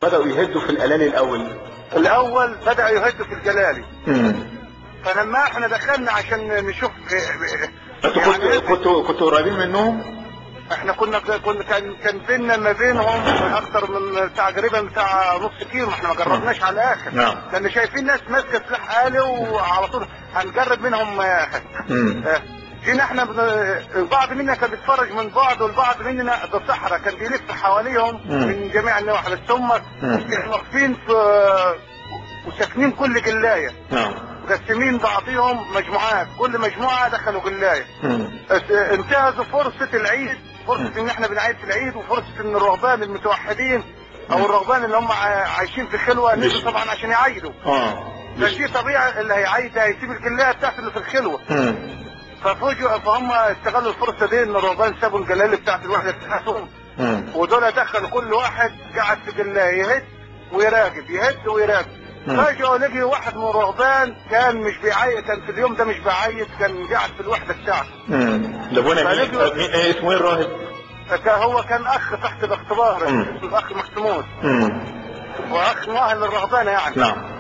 بدأوا يهدوا في الألالي الأول الاول بدأ يهد في الجلالي مم. فلما احنا دخلنا عشان نشوف انتوا يعني كنتوا كنتوا كنتوا قريبين منهم؟ احنا كنا كنا كان كان بيننا ما بينهم اكتر من بتاع تقريبا بتاع نص كيلو ما احنا ما جربناش على الاخر نعم. كنا شايفين ناس ماسكه سلاح آلي وعلى طول هنجرب منهم آه، مم. آه، جينا احنا بن... البعض منا كان بيتفرج من بعض والبعض مننا ده صحراء كان بيلف حواليهم مم. من جميع النواحي بس هم مم. كانوا واقفين في وساكنين كل جلايه نعم مقسمين بعضهم مجموعات كل مجموعه دخلوا جلايه مم. بس انتهزوا فرصة العيد فرصة ان احنا بنعيد في العيد وفرصة ان الرهبان المتوحدين او الرهبان اللي هم ع- عايشين في خلوة نزلوا طبعا عشان يعيدوا اه فدي طبيعة اللي هيعيد هيسيب الجلاية بتاعته اللي في الخلوة مم. ففوجئوا فهم استغلوا الفرصة دي ان الرهبان سابوا الجلالة بتاعت الوحدة بتاعتهم مم. ودول دخلوا كل واحد قاعد في جلاية يهد ويراقب يهد ويراقب مم. فجأة لقي واحد من الرهبان كان مش بيعيد كان في اليوم ده مش بيعيد كان قاعد في الوحدة بتاعته مم. ده ابونا مين فنزلوا- مين- ايه اسمه ايه الراهب؟ كان هو كان اخ تحت الاختبار مم. اسمه الاخ مكتمون مم. واخ مؤهل للرهبانه يعني نعم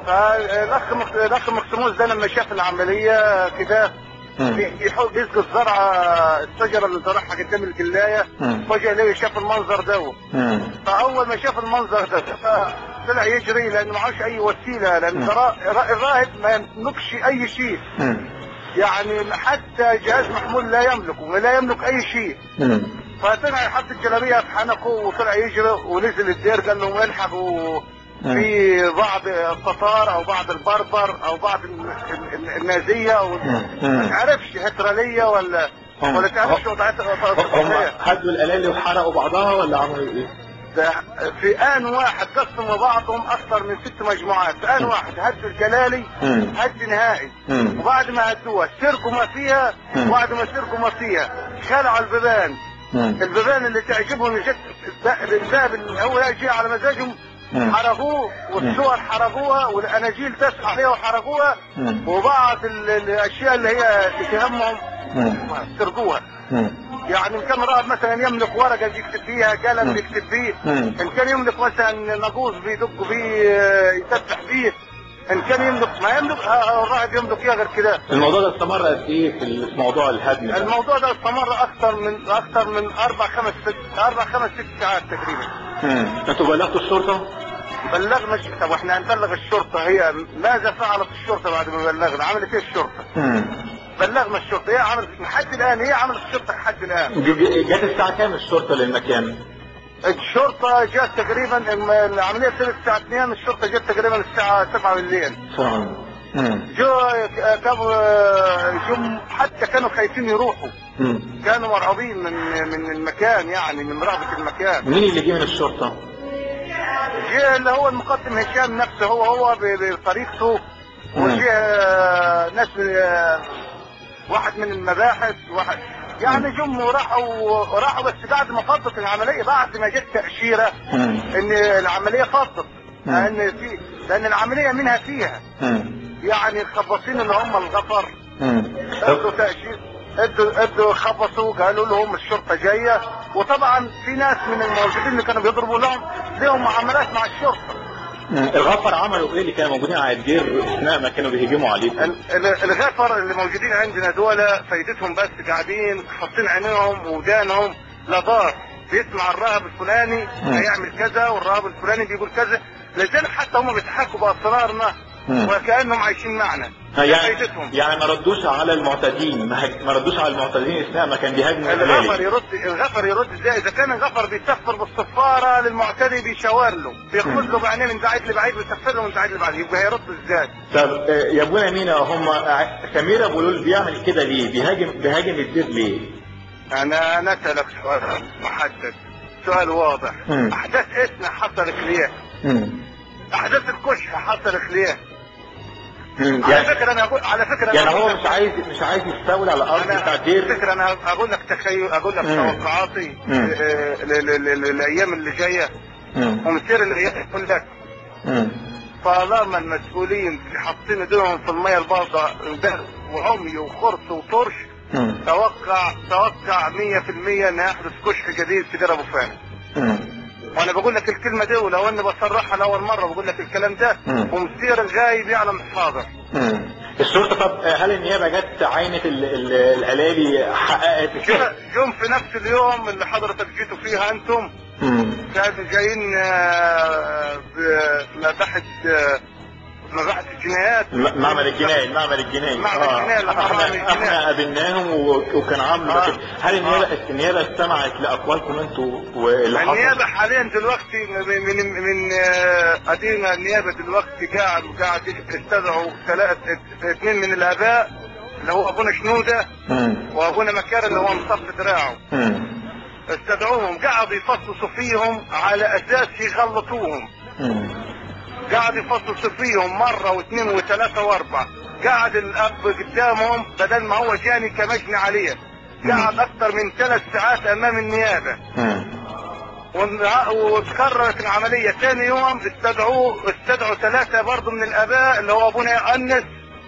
فالاخ مك- الاخ مكتمون ده لما شاف العمليه كده مم. بيحاول بيسقي الزرعه الشجره اللي زرعها قدام الجلايه مم. فجاه ليه شاف المنظر ده مم. فاول ما شاف المنظر ده طلع يجري لانه معهوش اي وسيله لان مم. الرا- الراهب ما يملكش اي شيء مم. يعني حتى جهاز محمول لا يملكه ولا يملك اي شيء مم. فطلع يحط الجلابيه في حنكه وطلع يجري ونزل الدير قال لهم الحقوا في بعض التتار او بعض البربر او بعض ال- ال- النازيه او مم. ما تعرفش هتراليه ولا هم- ولا تعرفش وضعيتها هم هدوا الألالي وحرقوا بعضها ولا عملوا ايه؟ ده في آن واحد قسموا بعضهم أكثر من ست مجموعات في آن واحد هدوا الجلالي مم. هد نهائي مم. وبعد ما هدوها سرقوا ما فيها مم. وبعد ما سرقوا ما فيها خلعوا البيبان مم. البيبان اللي تعجبهم جت الباب اللي هو جاي على مزاجهم مم. حرقوه والصور حرقوها والاناجيل تسعى عليها وحرقوها مم. وبعض ال- الاشياء اللي هي تهمهم مم. سرقوها مم. يعني ان كان رائد مثلا يملك ورقه يكتب فيها قلم مم. يكتب فيه مم. ان كان يملك مثلا ناقوس بيدق فيه آه، يسبح فيه ان كان يملك ما يملك آه، الراهب يملك ايه غير كده الموضوع ده استمر قد ايه في موضوع الهدم ده؟ الموضوع ده استمر اكثر من اكثر من اربع خمس ست اربع خمس ست ساعات تقريبا مم. انتوا بلغتوا الشرطة؟ بلغنا الش- طب واحنا هنبلغ الشرطه هي ماذا فعلت الشرطه بعد ما بلغنا عملت ايه الشرطه مم. بلغنا الشرطه هي عملت لحد الان هي عملت الشرطه لحد الان ج- ج- جت الساعة كام الشرطة للمكان؟ الشرطه جت تقريبا الم- العمليه ابتدت الساعه 2 الشرطه جت تقريبا الساعه 7 بالليل فعلا. مم. جو كانوا جو حتى كانوا خايفين يروحوا مم. كانوا مرعوبين من من المكان يعني من رهبه المكان مين اللي جه من الشرطة؟ جه اللي هو المقدم هشام نفسه هو هو ب- بطريقته وجه آه، ناس من آه، واحد من المباحث واحد يعني جم وراحوا راحوا بس بعد ما فضت العمليه بعد ما جت تاشيره مم. ان العمليه فضت مم. لان في لان العمليه منها فيها مم. يعني الخباصين اللي هم الغفر مم. ادوا تاشير ادوا ادوا خبصوا قالوا لهم الشرطه جايه وطبعا في ناس من الموجودين اللي كانوا بيضربوا لهم لهم معاملات مع الشرطه مم. الغفر عملوا ايه اللي كانوا موجودين على الدير اثناء ما كانوا بيهجموا عليكم؟ ال- ال- الغفر اللي موجودين عندنا دول فايدتهم بس قاعدين حاطين عينيهم ودانهم لدار بيسمع الراهب الفلاني مم. هيعمل كذا والراهب الفلاني بيقول كذا لذلك حتى هم بيتحكوا باسرارنا مم. وكانهم عايشين معنا يعني فايدتهم يعني ما ردوش على المعتدين ما هج- ما ردوش على المعتدين اثناء ما كان بيهاجموا الغفر الهلالي يرد الغفر يرد ازاي اذا كان الغفر بيسفر بالصفاره للمعتدي بيشاور له بياخد له بعينيه من بعيد لبعيد ويسفر له من بعيد لبعيد يبقى هيرد ازاي طب آه، يا ابونا مينا هم ع- سمير ابو لول بيعمل كده ليه؟ بيهاجم بيهاجم الدير ليه؟ انا نسالك سؤال محدد سؤال واضح مم. احداث اسنا حصلت ليه مم. احداث الكشح حصلت ليه مم. على يعني فكره انا اقول على فكره أنا يعني أقول هو لك- مش عايز مش عايز يستولي على الارض انا بتاع على الدير فكره انا اقول لك تخيل اقول لك مم. توقعاتي مم. آه، ل- ل- ل- للايام اللي جايه مم. ومسير الايام يقول لك مم. طالما المسؤولين حاطين ايديهم في الميه البيضاء ده وعمي وخرس وطرش مم. توقع توقع 100% ان يحدث كشف جديد في دير ابو فهد مم. وانا بقول لك الكلمه دي ولو اني بصرحها لاول مره بقول لك الكلام ده مم. ومسير الغايب يعلم الحاضر مم. الشرطه طب هل النيابه جت عينت ال- ال- العلالي حققت جا- جم في نفس اليوم اللي حضرتك جيتوا فيها انتم مم. كانوا جايين آه، بمباحث آه، مباحث الجنايات م- معمل الجنائي المعمل الجنائي معمل الجنائي اللي احنا معمل الجنائي. احنا قابلناهم و- وكان عامل آه. لكن هل النيابه آه. النيابه استمعت لاقوالكم انتوا واللي حصل؟ النيابة حاليا دلوقتي من من من آه، ادينا النيابة دلوقتي قاعد قاعد يستدعوا ثلاث اثنين من الاباء اللي هو ابونا شنودة مم. وابونا مكار اللي هو مصف دراعه مم. استدعوهم قعدوا يفصصوا فيهم على اساس يغلطوهم مم. قعد يفصصوا فيهم مرة واثنين وثلاثة واربعة قعد الاب قدامهم بدل ما هو جاني كمجني عليه قعد اكثر من ثلاث ساعات امام النيابة مم. والنها- وتكررت العملية ثاني يوم استدعوه استدعوا ثلاثة برضه من الآباء اللي هو أبونا يؤنس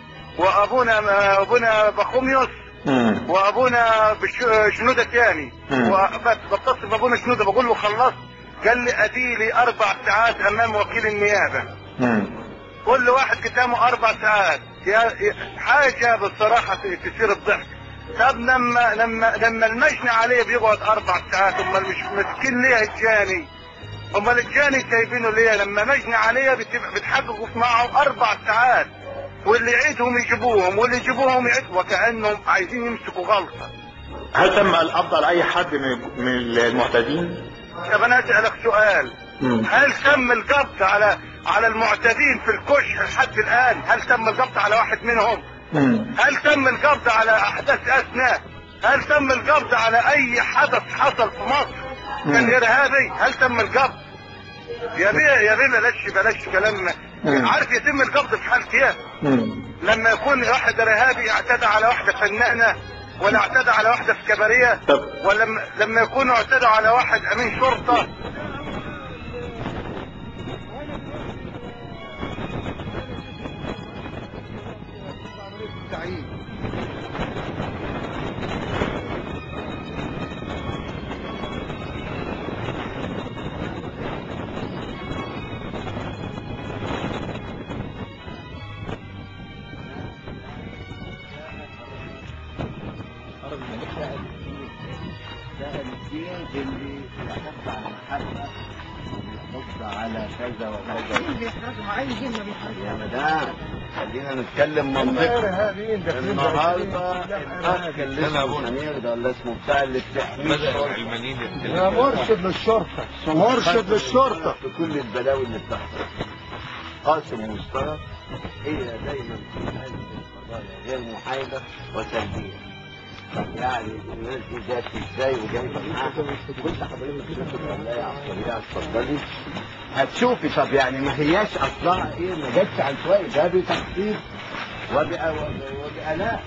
وأبونا أبونا بخوميوس مم. وأبونا بش- شنودة ثاني مم. وبس بتصل بأبونا شنودة بقول له خلصت قال لي أدي لي أربع ساعات أمام وكيل النيابة مم. كل واحد قدامه أربع ساعات يا يا- حاجة بصراحة تثير الضحك طب لما لما لما المجني عليه بيقعد أربع ساعات أمال مش مسكين ليه الجاني أمال الجاني سايبينه ليه لما مجني عليه بتبقى بتحققوا معه أربع ساعات واللي يعيدهم يجيبوهم واللي يجيبوهم يعيدوا وكأنهم عايزين يمسكوا غلطة هل تم القبض على اي حد من من المعتدين؟ طب أنا أسألك سؤال مم. هل تم القبض على على المعتدين في الكشح لحد الآن هل تم القبض على واحد منهم مم. هل تم القبض على احداث اثناء هل تم القبض على اي حدث حصل في مصر كان مم. ارهابي هل تم القبض يا بيه يا بيه بلاش بلاش كلام مم. عارف يتم القبض في حالة ايه مم. لما يكون واحد ارهابي اعتدى على واحدة فنانة ولا اعتدى على واحدة في كباريه طب ولا لما- لما يكونوا اعتدوا على واحد امين شرطة ده الدين اللي يحط على الحلقة ويحط على كذا وكذا يا مدام خلينا نتكلم منطقي النهارده الاخ اللي اسمه سمير ده اللي اسمه بتاع الاستحمام يا مرشد للشرطة مرشد للشرطة في كل البلاوي اللي بتحصل قاسم مشترك هي دايما في هذه القضايا غير محايدة وسلبية يعني الناس دي جات ازاي وجايبه معاها كنت حضرتك تشوفي والله يا عبقرية اتفضلي هتشوفي طب يعني ما هياش اصلها ايه ما جاتش عشوائي ده بتخطيط وبأ- وب- وبآلاء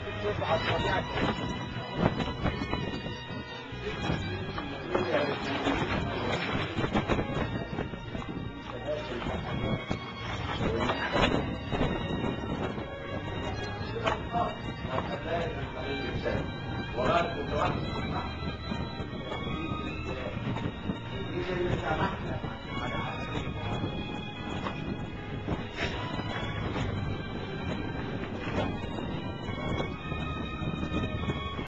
على